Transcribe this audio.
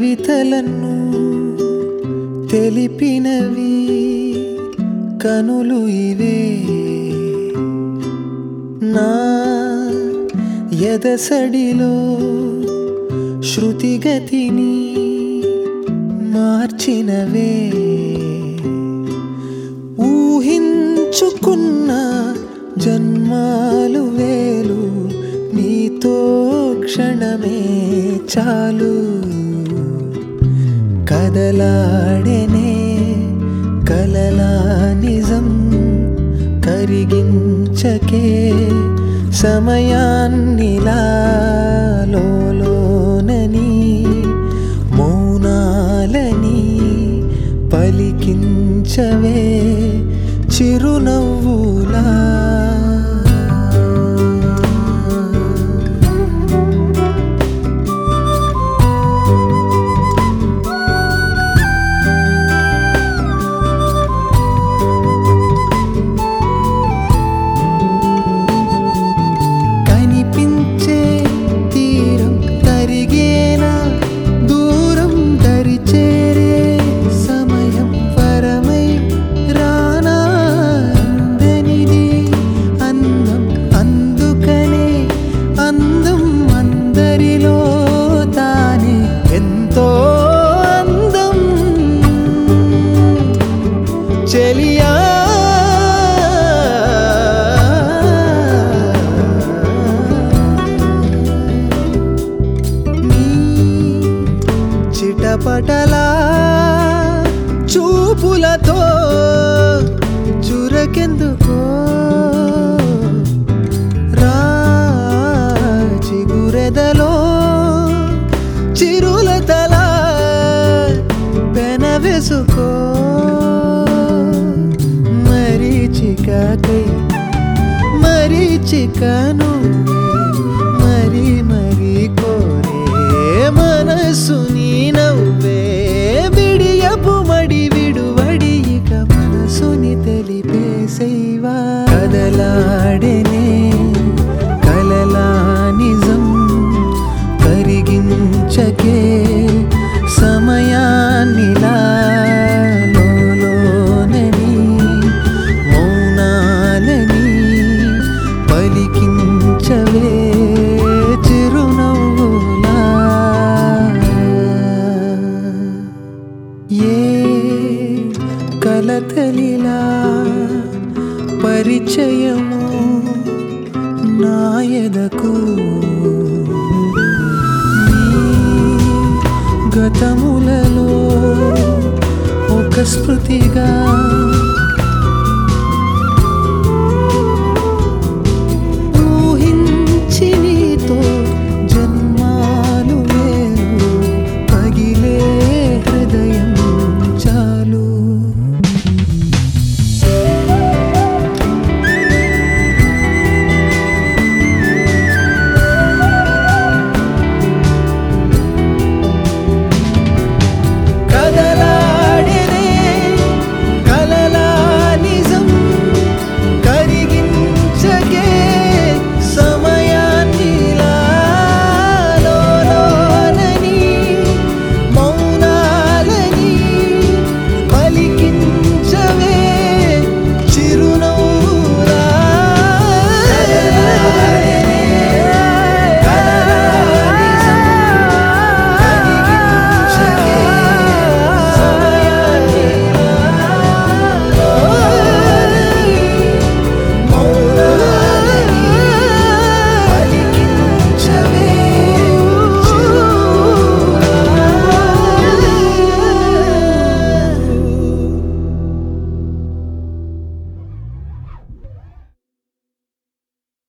కవితలను తెలిపినవి కనులు ఇవే నా ఎదసడిలో శృతిగతిని మార్చినవే ఊహించుకున్న జన్మాలు వేలు నీతో క్షణమే చాలు కదలాడెనే కలలా నిజం కరిగించకే సమయాన్నిలా లోలోనని మౌనాలని పలికించవే చిరునవ్వులా కనిపించే తీరం తరిగేనా దూరం దరి చేరే సమయం పరమై రానా అందనిది అందం అందుకనే అందం అందరిలో తానే ఎంతో అందం చెలియా నీ చిటపటలా చూపులతో చురకెందుకో రాచిగురెదలో చిరులతలా పెనవెసుకో మరీచికకై మరీచికను మరి మరి కోరే మనసు నీ నవ్వే బిడియపు మడి విడువడి ఇక మనసుని తెలిపేసేవా కదలాడెనే కలలా నిజం కరిగించకే సమయాన్నిలా లోలోనని మౌనాలని పలికించవే చిరునవ్వులా ఏ కలతలిలా పరిచయము నాయదకు నీ గతములలో ఒక స్మృతిగా